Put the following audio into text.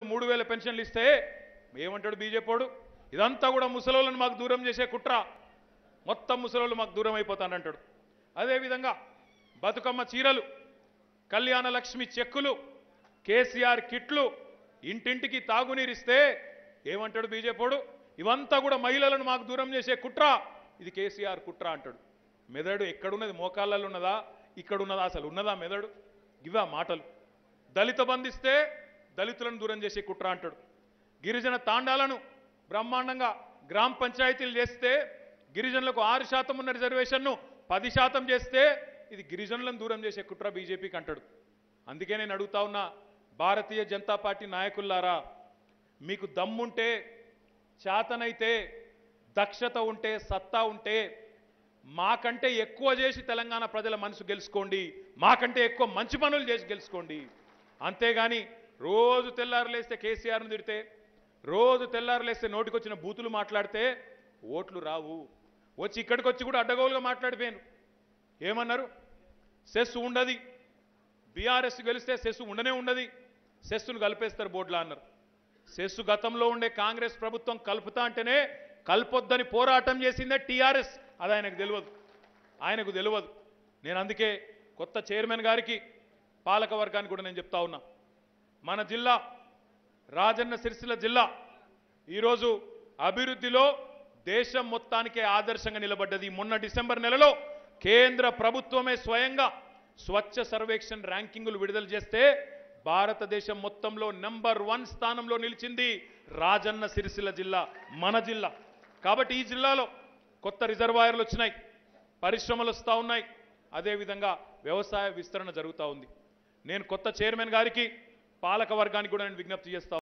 మూడు వేల పెన్షన్లు ఇస్తే ఏమంటాడు బీజేపీడు ఇదంతా కూడా ముసలోళ్ళని మాకు దూరం చేసే కుట్ర మొత్తం ముసలోళ్ళు మాకు దూరం అయిపోతానంటాడు అదేవిధంగా బతుకమ్మ చీరలు కళ్యాణ లక్ష్మి చెక్కులు కేసీఆర్ కిట్లు ఇంటింటికి తాగునీరిస్తే ఏమంటాడు బీజేపీడు ఇవంతా కూడా మహిళలను మాకు దూరం చేసే కుట్ర ఇది కేసీఆర్ కుట్ర అంటాడు మెదడు ఎక్కడున్నది మోకాళ్ళలో ఉన్నదా ఇక్కడ ఉన్నదా అసలు ఉన్నదా మెదడు ఇవా మాటలు దళిత బంధిస్తే దళితులను దూరం చేసే కుట్ర అంటాడు గిరిజన తాండాలను బ్రహ్మాండంగా గ్రామ పంచాయతీలు చేస్తే గిరిజనులకు ఆరు శాతం ఉన్న రిజర్వేషన్ను పది శాతం చేస్తే ఇది గిరిజనులను దూరం చేసే కుట్ర బీజేపీకి అంటాడు అందుకే నేను అడుగుతా ఉన్నా భారతీయ జనతా పార్టీ నాయకుల్లారా మీకు దమ్ముంటే చేతనైతే దక్షత ఉంటే సత్తా ఉంటే మాకంటే ఎక్కువ చేసి తెలంగాణ ప్రజల మనసు గెలుచుకోండి మాకంటే ఎక్కువ మంచి పనులు చేసి గెలుచుకోండి అంతేగాని రోజు తెల్లారులేస్తే కేసీఆర్ను తిడితే రోజు తెల్లారులేస్తే నోటికొచ్చిన బూతులు మాట్లాడితే ఓట్లు రావు వచ్చి ఇక్కడికి వచ్చి కూడా అడ్డగోలుగా మాట్లాడిపోయాను ఏమన్నారు సెస్ ఉండది బీఆర్ఎస్ గెలిస్తే సెస్ ఉండనే ఉండది సెస్సును కలిపేస్తారు బోర్డులా అన్నారు సెస్సు గతంలో ఉండే కాంగ్రెస్ ప్రభుత్వం కలుపుతా అంటేనే కల్పొద్దని పోరాటం చేసిందే టీఆర్ఎస్ అది ఆయనకు తెలియదు ఆయనకు తెలియదు నేను అందుకే కొత్త చైర్మన్ గారికి పాలక వర్గానికి కూడా నేను చెప్తా ఉన్నా మన జిల్లా రాజన్న సిరిసిల్ల జిల్లా ఈరోజు అభివృద్ధిలో దేశం మొత్తానికే ఆదర్శంగా నిలబడ్డది మొన్న డిసెంబర్ నెలలో కేంద్ర ప్రభుత్వమే స్వయంగా స్వచ్ఛ సర్వేక్షణ్ ర్యాంకింగులు విడుదల చేస్తే భారతదేశం మొత్తంలో నెంబర్ వన్ స్థానంలో నిలిచింది రాజన్న సిరిసిల్ల జిల్లా మన జిల్లా కాబట్టి ఈ జిల్లాలో కొత్త రిజర్వాయర్లు వచ్చినాయి పరిశ్రమలు వస్తూ ఉన్నాయి అదేవిధంగా వ్యవసాయ విస్తరణ జరుగుతూ ఉంది నేను కొత్త చైర్మన్ గారికి పాలక వర్గానికి కూడా నేను విజ్ఞప్తి చేస్తా